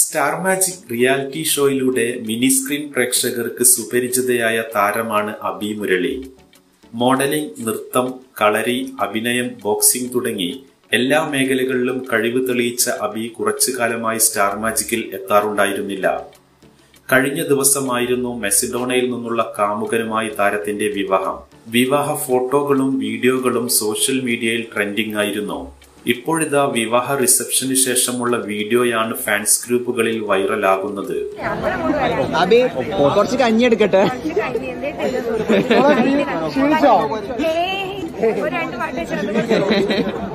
star magic reality ഷോയിലൂടെ mini screen പ്രേക്ഷകർക്ക് സുപരിചിതയായ താരമാണ് അബി മുരളി മോഡലിംഗ് നൃത്തം കളരി അഭിനയം ബോക്സിംഗ് തുടങ്ങി എല്ലാ മേഖലകളിലും കഴിവ് തെളിയിച്ച അബി കുറച്ചു കാലമായി സ്റ്റാർ മാജിക്കിൽ എത്താറുണ്ടായിരുന്നില്ല കഴിഞ്ഞ ദിവസമായിരുന്നു മെസിഡോണയിൽ നിന്നുള്ള കാമുകനുമായി താരത്തിന്റെ വിവാഹം വിവാഹ ഫോട്ടോകളും വീഡിയോകളും സോഷ്യൽ മീഡിയയിൽ ട്രെൻഡിംഗ് ആയിരുന്നു ഇപ്പോഴിതാ വിവാഹ റിസപ്ഷന് ശേഷമുള്ള വീഡിയോയാണ് ഫാൻസ് ഗ്രൂപ്പുകളിൽ വൈറലാകുന്നത് അബി കുറച്ച് കഞ്ഞി എടുക്കട്ടെ ക്ഷീണിച്ചോ ഒരു രണ്ട് പാട്ട് ചേർത്ത്